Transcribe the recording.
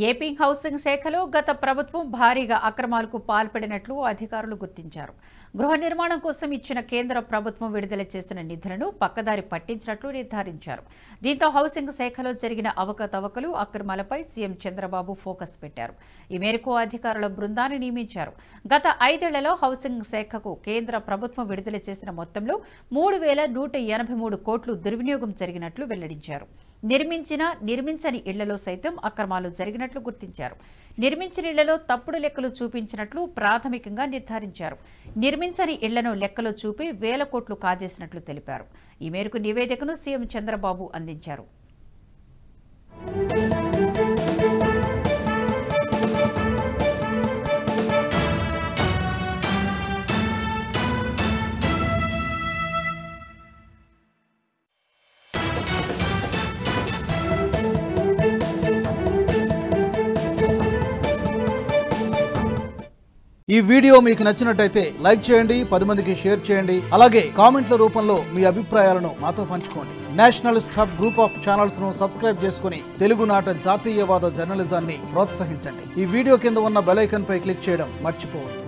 AP housing శాఖలో గత ప్రభుత్వం భారీగా అక్రమాలకు పాల్పడినట్లు అధికారులు గుర్తించారు గృహ నిర్మాణం కోసం ఇచ్చిన కేంద్ర ప్రభుత్వం విడుదల చేసిన నిధులను పక్కదారి పట్టించినట్లు నిర్ధారించారు దీంతో హౌసింగ్ శాఖలో జరిగిన అవకతవకలు అక్రమాలపై సీఎం చంద్రబాబు ఫోకస్ పెట్టారు ఈ మేరకు అధికారుల బృందాన్ని నియమించారు గత ఐదేళ్లలో హౌసింగ్ శాఖకు కేంద్ర ప్రభుత్వం విడుదల చేసిన మొత్తంలో మూడు వేల నూట ఎనభై మూడు కోట్లు దుర్వినియోగం జరిగినట్లు వెల్లడించారు నిర్మించిన నిర్మించని ఇళ్లలో సైతం అక్రమాలు జరిగినట్లు గుర్తించారు నిర్మించిన ఇళ్లలో తప్పుడు లెక్కలు చూపించినట్లు ప్రాథమికంగా నిర్ధారించారు నిర్మించని ఇళ్లను లెక్కలో చూపి వేల కోట్లు కాజేసినట్లు తెలిపారు ఈ మేరకు నివేదికను సీఎం చంద్రబాబు అందించారు ఈ వీడియో మీకు నచ్చినట్టయితే లైక్ చేయండి పది మందికి షేర్ చేయండి అలాగే కామెంట్ల రూపంలో మీ అభిప్రాయాలను మాతో పంచుకోండి nationalist hub group of channels ను సబ్స్క్రైబ్ చేసుకుని తెలుగునాట జాతీయవాద జర్నలిజాన్ని ప్రోత్సహించండి ఈ వీడియో కింద ఉన్న బెల్ ఐకాన్ పై క్లిక్ చేయడం మర్చిపోవద్దు